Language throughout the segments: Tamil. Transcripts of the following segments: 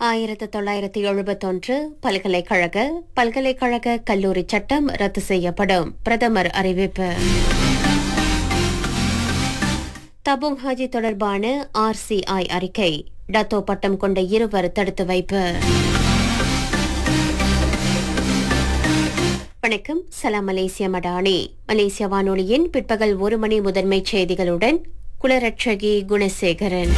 ஆயிரத்து தொள்ளாயிரத்தி எழுபத்தொன்று பல்கலைக்கழக பல்கலைக்கழக கல்லூரி சட்டம் ரத்து செய்யப்படும் பிரதமர் அறிவிப்பு தபுங் ஹாஜி தொடர்பான ஆர்சிஐ அறிக்கை டத்தோ பட்டம் கொண்ட இருவர் தடுத்து வைப்பு வணக்கம் சலாம் மலேசிய மடானி மலேசிய வானொலியின் பிற்பகல் ஒரு மணி முதன்மை செய்திகளுடன் குலரட்சகி குணசேகரன்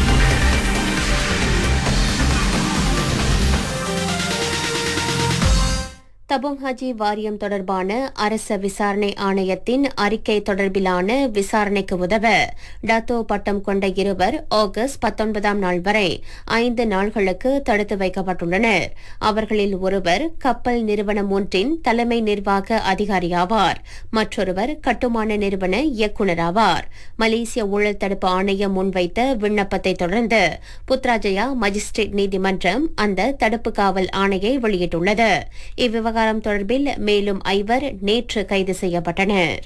தபோங் ஹாஜி வாரியம் தொடர்பான அரச விசாரணை ஆணையத்தின் அறிக்கை தொடர்பிலான விசாரணைக்கு உதவ டத்தோ பட்டம் கொண்ட இருவர் ஆகஸ்ட் பத்தொன்பதாம் நாள் வரை ஐந்து நாள்களுக்கு தடுத்து வைக்கப்பட்டுள்ளனர் அவர்களில் ஒருவர் கப்பல் நிறுவனம் ஒன்றின் தலைமை நிர்வாக அதிகாரியாவார் மற்றொருவர் கட்டுமான நிறுவன இயக்குநர் ஆவார் மலேசிய ஊழல் தடுப்பு ஆணையம் முன்வைத்த விண்ணப்பத்தை தொடர்ந்து புத்ராஜயா மஜிஸ்ட்ரேட் நீதிமன்றம் அந்த தடுப்பு காவல் ஆணையை வெளியிட்டுள்ளது இவ்விவகாரம் தொடர்பில் மேலும் ஐவர் நேற்று கைது செய்யப்பட்டனர்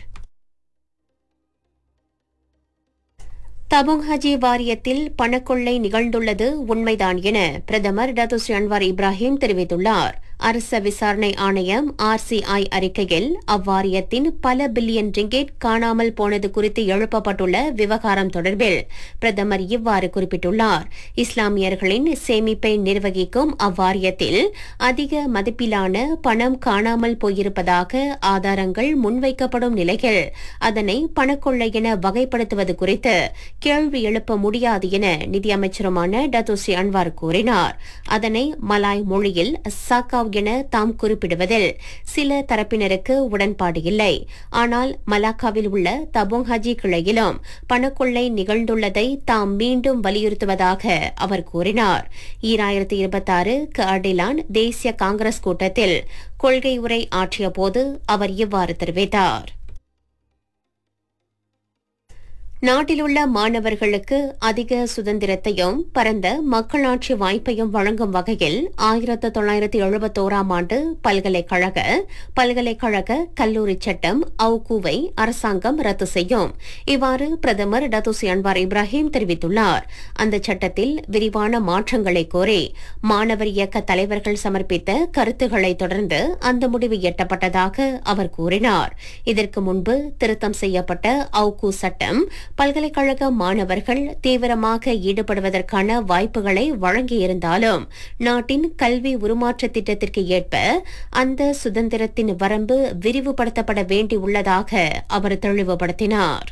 தபுங் ஹஜி வாரியத்தில் பணக்கொள்ளை நிகழ்ந்துள்ளது உண்மைதான் என பிரதமர் டத்துஸ்ரீ அன்வார் இப்ராஹிம் தெரிவித்துள்ளார் அரச விசாரணை ஆணையம் ஆர்சிஐ அறிக்கையில் அவ்வாரியத்தின் பல பில்லியன் ரிங்கெட் காணாமல் போனது குறித்து எழுப்பப்பட்டுள்ள விவகாரம் தொடர்பில் பிரதமர் இவ்வாறு குறிப்பிட்டுள்ளார் இஸ்லாமியர்களின் சேமிப்பை நிர்வகிக்கும் அவ்வாரியத்தில் அதிக மதிப்பிலான பணம் காணாமல் போயிருப்பதாக ஆதாரங்கள் முன்வைக்கப்படும் நிலையில் அதனை பணக்கொள்ளை என வகைப்படுத்துவது குறித்து கேள்வி எழுப்ப முடியாது என நிதியமைச்சருமான டத்துஸ்ரீ அன்வார் கூறினார் அதனை மலாய் மொழியில் சாக்காவ் என தாம் குறிப்பிடுவதில் சில தரப்பினருக்கு உடன்பாடு இல்லை ஆனால் மலாக்காவில் உள்ள தபோங் ஹஜி கிளையிலும் பணக்கொள்ளை நிகழ்ந்துள்ளதை தாம் மீண்டும் வலியுறுத்துவதாக அவர் கூறினார் ஈராயிரத்தி இருபத்தாறு கடிலான் தேசிய காங்கிரஸ் கூட்டத்தில் கொள்கை உரை ஆற்றியபோது அவர் இவ்வாறு தெரிவித்தார் நாட்டிலுள்ள மாணவர்களுக்கு அதிக சுதந்திரத்தையும் பரந்த மக்களாட்சி வாய்ப்பையும் வழங்கும் வகையில் ஆயிரத்து தொள்ளாயிரத்தி எழுபத்தோராம் ஆண்டு பல்கலைக்கழக பல்கலைக்கழக கல்லூரி சட்டம் அவுகுவை அரசாங்கம் ரத்து செய்யும் இவ்வாறு பிரதமர் டத்துசி அன்வார் இப்ராஹிம் தெரிவித்துள்ளார் அந்த சட்டத்தில் விரிவான மாற்றங்களை கோரி மாணவர் இயக்க தலைவர்கள் சமர்ப்பித்த கருத்துக்களை தொடர்ந்து அந்த முடிவு எட்டப்பட்டதாக அவர் கூறினார் இதற்கு முன்பு திருத்தம் செய்யப்பட்ட அவுகு சட்டம் பல்கலைக்கழக மாணவர்கள் தீவிரமாக ஈடுபடுவதற்கான வாய்ப்புகளை வழங்கியிருந்தாலும் நாட்டின் கல்வி உருமாற்ற திட்டத்திற்கு ஏற்ப அந்த சுதந்திரத்தின் வரம்பு விரிவுபடுத்தப்பட வேண்டியுள்ளதாக அவர் தெளிவுபடுத்தினார்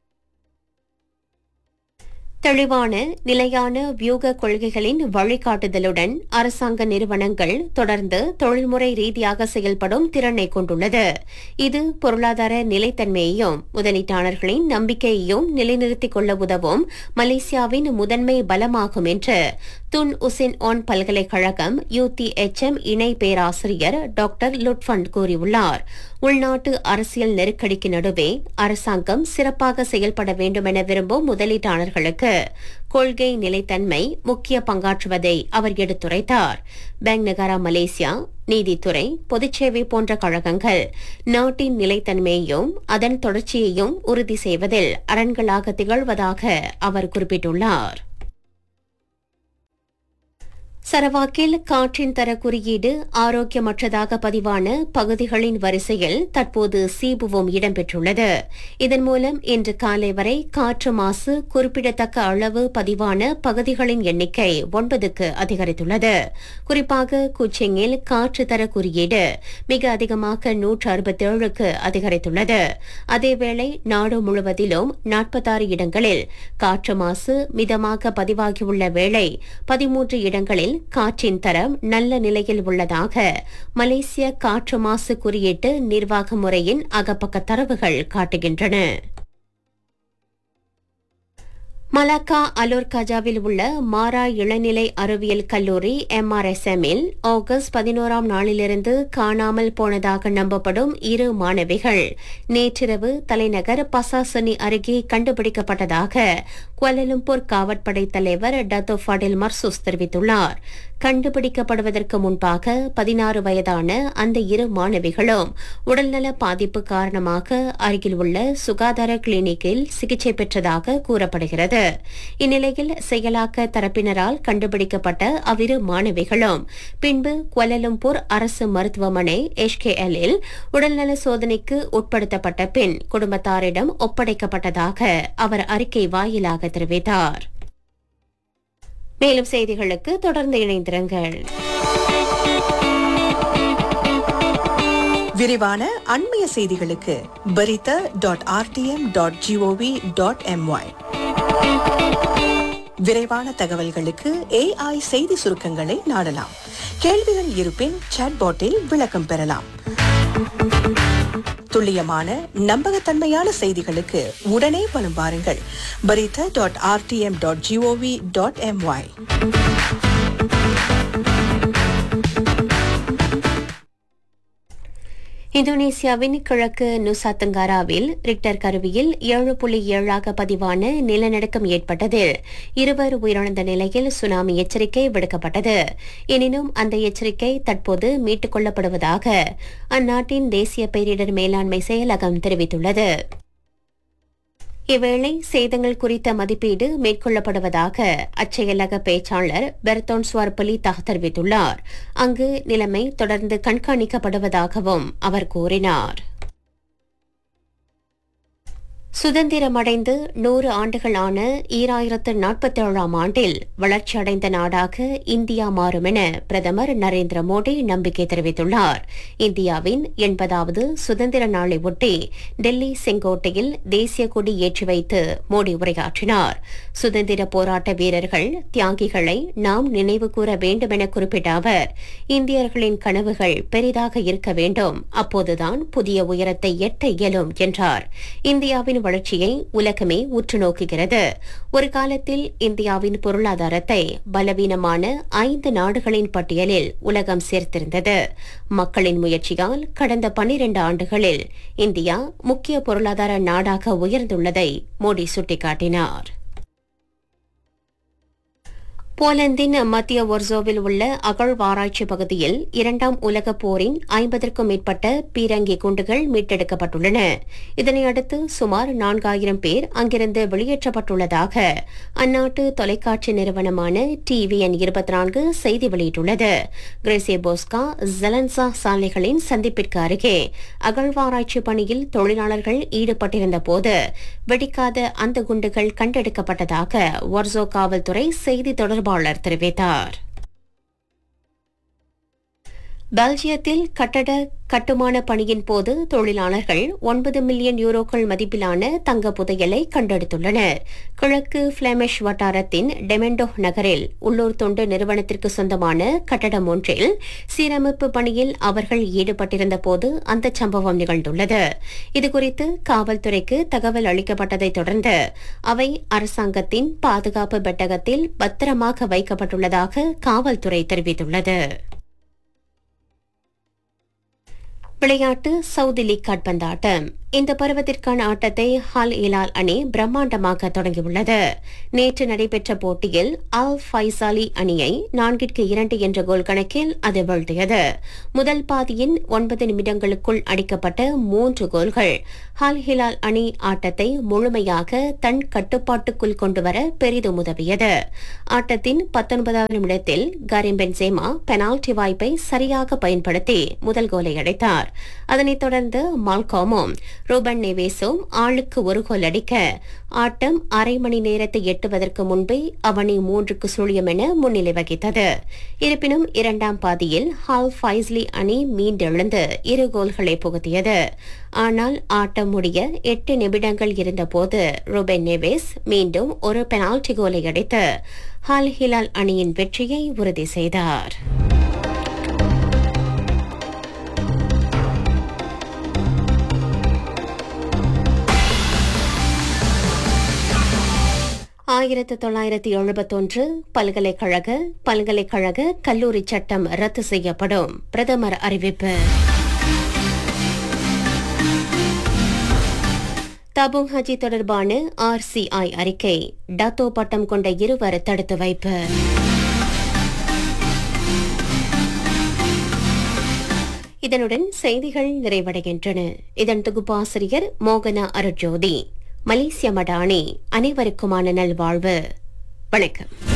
தெளிவான நிலையான வியூக கொள்கைகளின் வழிகாட்டுதலுடன் அரசாங்க நிறுவனங்கள் தொடர்ந்து தொழில்முறை ரீதியாக செயல்படும் திறனை கொண்டுள்ளது இது பொருளாதார நிலைத்தன்மையையும் முதலீட்டாளர்களின் நம்பிக்கையையும் நிலைநிறுத்திக் கொள்ள உதவும் மலேசியாவின் முதன்மை பலமாகும் என்று துன் உசின் ஒன் பல்கலைக்கழகம் யுடிஎச்எம் இணை பேராசிரியர் டாக்டர் லுட்ஃபண்ட் கூறியுள்ளார் உள்நாட்டு அரசியல் நெருக்கடிக்கு நடுவே அரசாங்கம் சிறப்பாக செயல்பட வேண்டும் என விரும்பும் முதலீட்டாளர்களுக்கு கொள்கை நிலைத்தன்மை முக்கிய பங்காற்றுவதை அவர் எடுத்துரைத்தார் பேங்க் நகாரா மலேசியா நீதித்துறை பொதுச்சேவை போன்ற கழகங்கள் நாட்டின் நிலைத்தன்மையையும் அதன் தொடர்ச்சியையும் உறுதி செய்வதில் அரண்களாக திகழ்வதாக அவர் குறிப்பிட்டுள்ளார் சரவாக்கில் காற்றின் தர குறியீடு ஆரோக்கியமற்றதாக பதிவான பகுதிகளின் வரிசையில் தற்போது சீபுவும் இடம்பெற்றுள்ளது இதன் மூலம் இன்று காலை வரை காற்று மாசு குறிப்பிடத்தக்க அளவு பதிவான பகுதிகளின் எண்ணிக்கை ஒன்பதுக்கு அதிகரித்துள்ளது குறிப்பாக குச்சிங்கில் காற்று தர குறியீடு மிக அதிகமாக நூற்று அறுபத்தேழுக்கு அதிகரித்துள்ளது அதேவேளை நாடு முழுவதிலும் நாற்பத்தாறு இடங்களில் காற்று மாசு மிதமாக பதிவாகியுள்ள வேளை பதிமூன்று இடங்களில் காற்றின் தரம் நல்ல நிலையில் உள்ளதாக மலேசிய காற்று மாசு குறியீட்டு நிர்வாக முறையின் அகப்பக்க தரவுகள் காட்டுகின்றன மலாக்கா அலோர் கஜாவில் உள்ள மாரா இளநிலை அறிவியல் கல்லூரி எம்ஆர்எஸ்எம்மில் ஆகஸ்ட் பதினோராம் நாளிலிருந்து காணாமல் போனதாக நம்பப்படும் இரு மாணவிகள் நேற்றிரவு தலைநகர் பசாசனி அருகே கண்டுபிடிக்கப்பட்டதாக குவாலலும்பூர் காவற்படை தலைவர் டத்தோ ஃபடில் மர்சூஸ் தெரிவித்துள்ளார் கண்டுபிடிக்கப்படுவதற்கு முன்பாக பதினாறு வயதான அந்த இரு மாணவிகளும் உடல்நல பாதிப்பு காரணமாக அருகில் உள்ள சுகாதார கிளினிக்கில் சிகிச்சை பெற்றதாக கூறப்படுகிறது தெரிவித்துள்ளது இந்நிலையில் செயலாக்க தரப்பினரால் கண்டுபிடிக்கப்பட்ட அவ்விரு மாணவிகளும் பின்பு குவலலும்பூர் அரசு மருத்துவமனை எச்கேஎல்லில் உடல்நல சோதனைக்கு உட்படுத்தப்பட்ட பின் குடும்பத்தாரிடம் ஒப்படைக்கப்பட்டதாக அவர் அறிக்கை வாயிலாக தெரிவித்தார் மேலும் செய்திகளுக்கு தொடர்ந்து இணைந்திருங்கள் விரிவான அண்மைய செய்திகளுக்கு berita dot RTM dot G O V dot M Y விரைவான தகவல்களுக்கு ஏஐ செய்தி சுருக்கங்களை நாடலாம் கேள்விகள் இருப்பின் சாட்பாட்டில் விளக்கம் பெறலாம் துல்லியமான நம்பகத்தன்மையான செய்திகளுக்கு உடனே வலம் வாருங்கள் berita dot RTM dot G O V dot M Y இந்தோனேசியாவின் கிழக்கு நுசா தெங்காராவில் ரிக்டர் கருவியில் ஏழு புள்ளி ஏழாக பதிவான நிலநடுக்கம் ஏற்பட்டதில் இருவர் உயிரிழந்த நிலையில் சுனாமி எச்சரிக்கை விடுக்கப்பட்டது எனினும் அந்த எச்சரிக்கை தற்போது மீட்டுக் கொள்ளப்படுவதாக அந்நாட்டின் தேசிய பேரிடர் மேலாண்மை செயலகம் தெரிவித்துள்ளது இவ்வேளை சேதங்கள் குறித்த மதிப்பீடு மேற்கொள்ளப்படுவதாக அச்செயலக பேச்சாளர் பெர்தோன் ஸ்வார்பலி தக தெரிவித்துள்ளார் அங்கு நிலைமை தொடர்ந்து கண்காணிக்கப்படுவதாகவும் அவர் கூறினார் சுதந்திரமடைந்து நூறு ஆண்டுகள் ஆன ஈராயிரத்து நாற்பத்தேழாம் ஆண்டில் வளர்ச்சியடைந்த நாடாக இந்தியா மாறும் என பிரதமர் நரேந்திர மோடி நம்பிக்கை தெரிவித்துள்ளார் இந்தியாவின் எண்பதாவது சுதந்திர நாளை ஒட்டி டெல்லி செங்கோட்டையில் தேசிய கொடி ஏற்றி வைத்து மோடி உரையாற்றினார் சுதந்திர போராட்ட வீரர்கள் தியாகிகளை நாம் நினைவு கூற வேண்டும் என குறிப்பிட்ட அவர் இந்தியர்களின் கனவுகள் பெரிதாக இருக்க வேண்டும் அப்போதுதான் புதிய உயரத்தை எட்ட இயலும் என்றார் இந்தியாவின் வளர்ச்சியை உலகமே உற்று நோக்குகிறது ஒரு காலத்தில் இந்தியாவின் பொருளாதாரத்தை பலவீனமான ஐந்து நாடுகளின் பட்டியலில் உலகம் சேர்த்திருந்தது மக்களின் முயற்சியால் கடந்த பன்னிரண்டு ஆண்டுகளில் இந்தியா முக்கிய பொருளாதார நாடாக உயர்ந்துள்ளதை மோடி சுட்டிக்காட்டினார் போலந்தின் மத்திய ஒர்சோவில் உள்ள அகழ்வாராய்ச்சி பகுதியில் இரண்டாம் உலகப் போரின் ஐம்பதற்கும் மேற்பட்ட பீரங்கி குண்டுகள் மீட்டெடுக்கப்பட்டுள்ளன இதனையடுத்து சுமார் நான்காயிரம் பேர் அங்கிருந்து வெளியேற்றப்பட்டுள்ளதாக அந்நாட்டு தொலைக்காட்சி நிறுவனமான டிவிஎன் இருபத்தி நான்கு செய்தி வெளியிட்டுள்ளது கிரேசியபோஸ்கா ஜெலன்சா சாலைகளின் சந்திப்பிற்கு அருகே அகழ்வாராய்ச்சி பணியில் தொழிலாளர்கள் ஈடுபட்டிருந்த போது வெடிக்காத அந்த குண்டுகள் கண்டெடுக்கப்பட்டதாக ஒர்சோ காவல்துறை செய்தி தொடர்பாளர் தெரிவித்தார் பெல்ஜியத்தில் கட்டட கட்டுமான பணியின் போது தொழிலாளர்கள் ஒன்பது மில்லியன் யூரோக்கள் மதிப்பிலான தங்க புதையலை கண்டெடுத்துள்ளனர் கிழக்கு பிளெமிஷ் வட்டாரத்தின் டெமெண்டோ நகரில் உள்ளூர் தொண்டு நிறுவனத்திற்கு சொந்தமான கட்டடம் ஒன்றில் சீரமைப்பு பணியில் அவர்கள் ஈடுபட்டிருந்த போது அந்த சம்பவம் நிகழ்ந்துள்ளது இதுகுறித்து காவல்துறைக்கு தகவல் அளிக்கப்பட்டதைத் தொடர்ந்து அவை அரசாங்கத்தின் பாதுகாப்பு பெட்டகத்தில் பத்திரமாக வைக்கப்பட்டுள்ளதாக காவல்துறை தெரிவித்துள்ளது விளையாட்டு சவுதி லீக் காட்பந்தாட்டம் இந்த பருவத்திற்கான ஆட்டத்தை ஹால் இலால் அணி பிரம்மாண்டமாக தொடங்கியுள்ளது நேற்று நடைபெற்ற போட்டியில் அல் ஃபைசாலி அணியை நான்கிற்கு இரண்டு என்ற கோல் கணக்கில் அது வீழ்த்தியது முதல் பாதியின் ஒன்பது நிமிடங்களுக்குள் அடிக்கப்பட்ட மூன்று கோல்கள் ஹால் ஹிலால் அணி ஆட்டத்தை முழுமையாக தன் கட்டுப்பாட்டுக்குள் கொண்டுவர பெரிதும் உதவியது ஆட்டத்தின் பத்தொன்பதாவது நிமிடத்தில் கரீம் பென்சேமா பெனால்டி வாய்ப்பை சரியாக பயன்படுத்தி முதல் கோலை அடைத்தார் அதனைத் தொடர்ந்து மால்காமும் ரூபன் நெவேஸும் ஆளுக்கு ஒரு கோல் அடிக்க ஆட்டம் அரை மணி நேரத்தை எட்டுவதற்கு முன்பே அவனி மூன்றுக்கு சுழியம் என முன்னிலை வகித்தது இருப்பினும் இரண்டாம் பாதியில் ஹால் ஃபைஸ்லி அணி மீண்டெழுந்து இரு கோல்களை புகுத்தியது ஆனால் ஆட்டம் முடிய எட்டு நிமிடங்கள் இருந்தபோது ரூபன் நெவேஸ் மீண்டும் ஒரு பெனால்டி கோலை அடித்து ஹால் ஹிலால் அணியின் வெற்றியை உறுதி செய்தார் ஆயிரத்து தொள்ளாயிரத்தி எழுபத்தொன்று பல்கலைக்கழக பல்கலைக்கழக கல்லூரி சட்டம் ரத்து செய்யப்படும் பிரதமர் அறிவிப்பு தபுங் ஹஜி தொடர்பான ஆர்சிஐ அறிக்கை டத்தோ பட்டம் கொண்ட இருவர் தடுத்து வைப்பு இதனுடன் செய்திகள் நிறைவடைகின்றன இதன் தொகுப்பாசிரியர் மோகனா அருட்ஜோதி மலேசிய மடானி அனைவருக்குமான நல்வாழ்வு வணக்கம்